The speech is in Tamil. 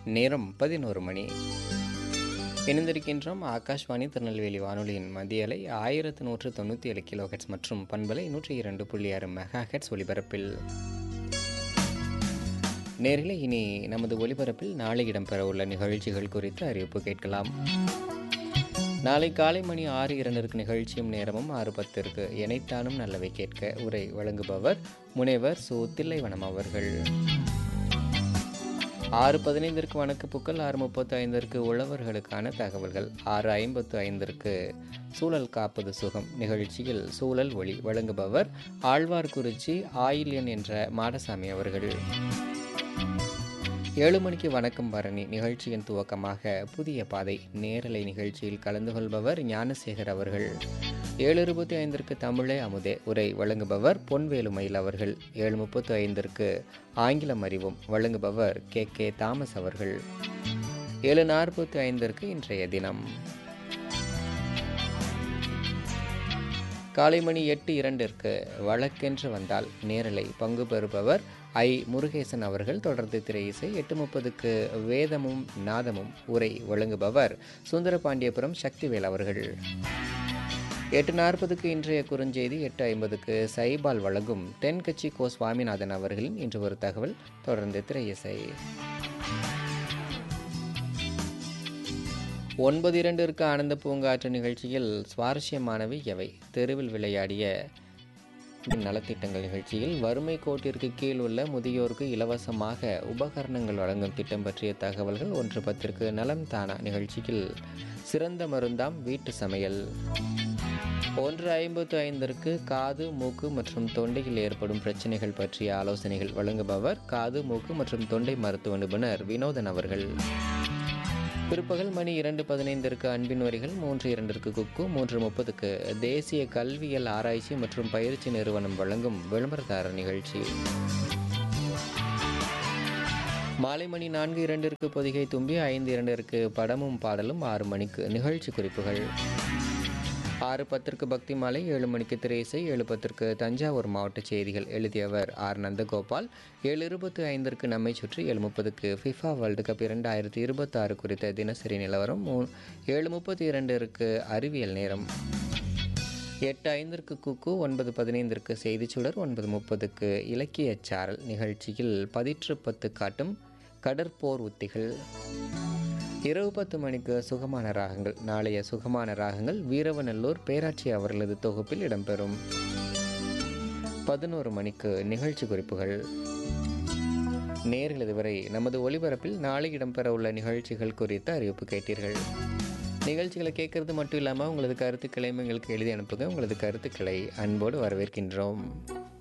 நேரம் பதினோரு மணி இணைந்திருக்கின்றோம் ஆகாஷ்வாணி திருநெல்வேலி வானொலியின் மத்திய அலை ஆயிரத்து நூற்று தொண்ணூற்றி ஏழு கிலோ ஹெட்ஸ் மற்றும் பண்பலை நூற்றி இரண்டு புள்ளி ஆறு மெகா ஹெட்ஸ் ஒலிபரப்பில் நேரில் இனி நமது ஒலிபரப்பில் நாளை இடம்பெறவுள்ள நிகழ்ச்சிகள் குறித்து அறிவிப்பு கேட்கலாம் நாளை காலை மணி ஆறு இரண்டிற்கு நிகழ்ச்சியும் நேரமும் ஆறு பத்திற்கு எனைத்தானும் நல்லவை கேட்க உரை வழங்குபவர் முனைவர் சு தில்லைவனம் அவர்கள் ஆறு பதினைந்திற்கு வணக்கு புக்கள் ஆறு முப்பத்து ஐந்திற்கு உழவர்களுக்கான தகவல்கள் ஆறு ஐம்பத்து ஐந்திற்கு சூழல் காப்பது சுகம் நிகழ்ச்சியில் சூழல் ஒளி வழங்குபவர் ஆழ்வார்குறிச்சி ஆயில்யன் என்ற மாடசாமி அவர்கள் ஏழு மணிக்கு வணக்கம் பரணி நிகழ்ச்சியின் துவக்கமாக புதிய பாதை நேரலை நிகழ்ச்சியில் கலந்து கொள்பவர் ஞானசேகர் அவர்கள் ஏழு இருபத்தி ஐந்திற்கு தமிழே அமுதே உரை வழங்குபவர் பொன்வேலு மயில் அவர்கள் ஏழு முப்பத்து ஐந்திற்கு ஆங்கிலம் அறிவும் வழங்குபவர் கே கே தாமஸ் அவர்கள் ஏழு நாற்பத்தி ஐந்திற்கு இன்றைய தினம் காலை மணி எட்டு இரண்டிற்கு வழக்கென்று வந்தால் நேரலை பங்கு பெறுபவர் ஐ முருகேசன் அவர்கள் தொடர்ந்து திரை இசை எட்டு முப்பதுக்கு வேதமும் நாதமும் உரை வழங்குபவர் சுந்தரபாண்டியபுரம் சக்திவேல் அவர்கள் எட்டு நாற்பதுக்கு இன்றைய குறுஞ்செய்தி எட்டு ஐம்பதுக்கு சைபால் வழங்கும் தென்கட்சி கோ சுவாமிநாதன் அவர்களின் இன்று ஒரு தகவல் தொடர்ந்து திரை இசை ஒன்பது இரண்டிற்கு ஆனந்த பூங்காற்று நிகழ்ச்சியில் சுவாரஸ்யமானவை எவை தெருவில் விளையாடிய நலத்திட்டங்கள் நிகழ்ச்சியில் வறுமை கோட்டிற்கு கீழ் உள்ள முதியோருக்கு இலவசமாக உபகரணங்கள் வழங்கும் திட்டம் பற்றிய தகவல்கள் ஒன்று பத்திற்கு நலம் தானா நிகழ்ச்சியில் சிறந்த மருந்தாம் வீட்டு சமையல் ஒன்று ஐம்பத்து ஐந்திற்கு காது மூக்கு மற்றும் தொண்டையில் ஏற்படும் பிரச்சனைகள் பற்றிய ஆலோசனைகள் வழங்குபவர் காது மூக்கு மற்றும் தொண்டை மருத்துவ நிபுணர் வினோதன் அவர்கள் பிற்பகல் மணி இரண்டு பதினைந்திற்கு அன்பின் வரிகள் மூன்று இரண்டிற்கு குக்கு மூன்று முப்பதுக்கு தேசிய கல்வியல் ஆராய்ச்சி மற்றும் பயிற்சி நிறுவனம் வழங்கும் விளம்பரதாரர் நிகழ்ச்சி மாலை மணி நான்கு இரண்டிற்கு பொதிகை தும்பி ஐந்து இரண்டிற்கு படமும் பாடலும் ஆறு மணிக்கு நிகழ்ச்சி குறிப்புகள் ஆறு பத்திற்கு பக்தி மாலை ஏழு மணிக்கு திரையிசை ஏழு பத்திற்கு தஞ்சாவூர் மாவட்ட செய்திகள் எழுதியவர் ஆர் நந்தகோபால் ஏழு இருபத்தி ஐந்திற்கு நம்மை சுற்றி ஏழு முப்பதுக்கு ஃபிஃபா வேர்ல்டு கப் இரண்டாயிரத்தி இருபத்தாறு குறித்த தினசரி நிலவரம் மூ ஏழு முப்பத்தி இரண்டிற்கு அறிவியல் நேரம் எட்டு ஐந்திற்கு குக்கு ஒன்பது பதினைந்திற்கு செய்திச்சுடர் ஒன்பது முப்பதுக்கு இலக்கியச் சாரல் நிகழ்ச்சியில் பதிற்று பத்து காட்டும் கடற்போர் உத்திகள் இரவு பத்து மணிக்கு சுகமான ராகங்கள் நாளைய சுகமான ராகங்கள் வீரவநல்லூர் பேராட்சி அவர்களது தொகுப்பில் இடம்பெறும் பதினோரு மணிக்கு நிகழ்ச்சி குறிப்புகள் நேரில் இதுவரை நமது ஒளிபரப்பில் நாளை இடம்பெற உள்ள நிகழ்ச்சிகள் குறித்த அறிவிப்பு கேட்டீர்கள் நிகழ்ச்சிகளை கேட்கறது மட்டும் இல்லாமல் உங்களது கருத்துக்களையும் எங்களுக்கு எழுதி அனுப்புங்க உங்களது கருத்துக்களை அன்போடு வரவேற்கின்றோம்